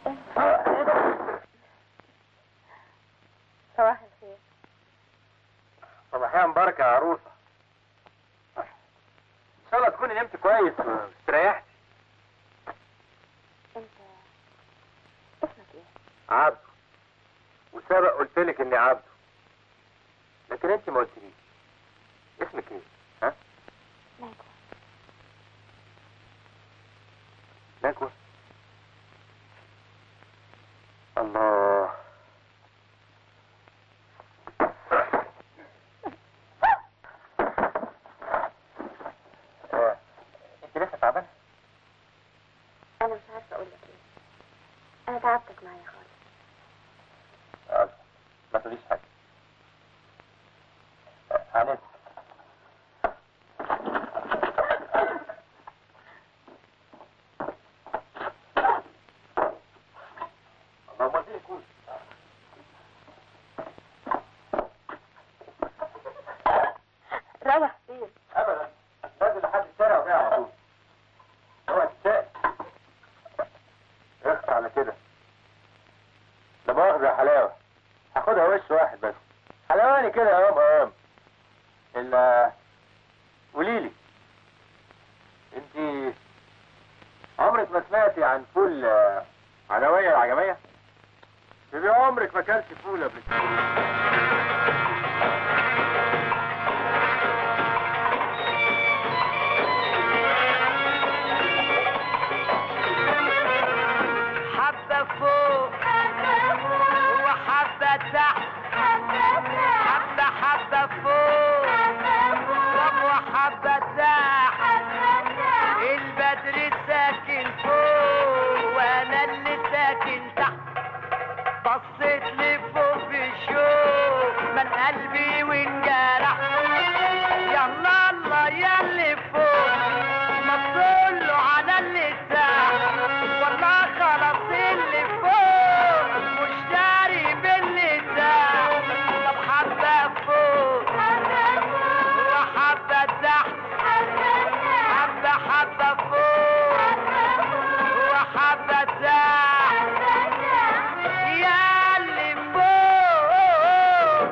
صباح الخير صباحية مباركة يا عروسة ان شاء الله تكوني نمت كويس واستريحتي انت اسمك ايه عبده وسبق قلت لك اني عبده لكن انت ما قلتليش اسمك ايه ها نجوى نجوى الله آه، انت لسه تعبانه انا مش عارفه اقول لك ايه انا تعبتك معايا خالص آه، ما تقوليش حاجه آه، هنسى الله ما فيه كوش رايح فين ابدا نازل لحد الشارع وجاي على طول اوعى تتشائم اخفى على كده لا مؤاخذة يا حلاوة هاخدها وش واحد بس حلواني كده يا قام قام الا قوليلي انت عمرك ما سمعتي عن فول آه، علوية العجمية؟ تبقى عمرك ما كلتي فول قبل كده حبة فوق وحبة تحت حبة حبة فوق وحبة تحت البدر ساكن فوق وانا اللي ساكن تحت بصيت لفوق بشوق من قلبي وانجرح يلا الله يا اللي فوق ما تقوله على اللي تحت والله خلاص اللي فوق مش داري باللي تحت طب حبة فوق وحبة تحت حبة حبة فوق وحبة تحت يا اللي فوق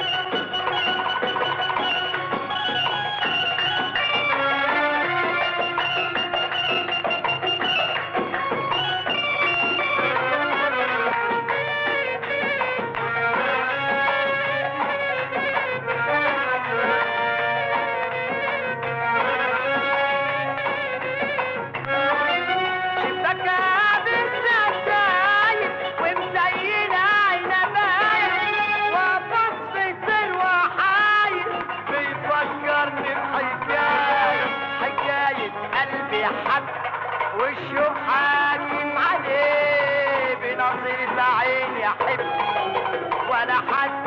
شبكة بالستاير ومزينة عنباية وابص في سر وحاير بيفكرني بحكاية حكاية قلبي حب والشوق حاكم عليه بنظرة عين يحب ولا حد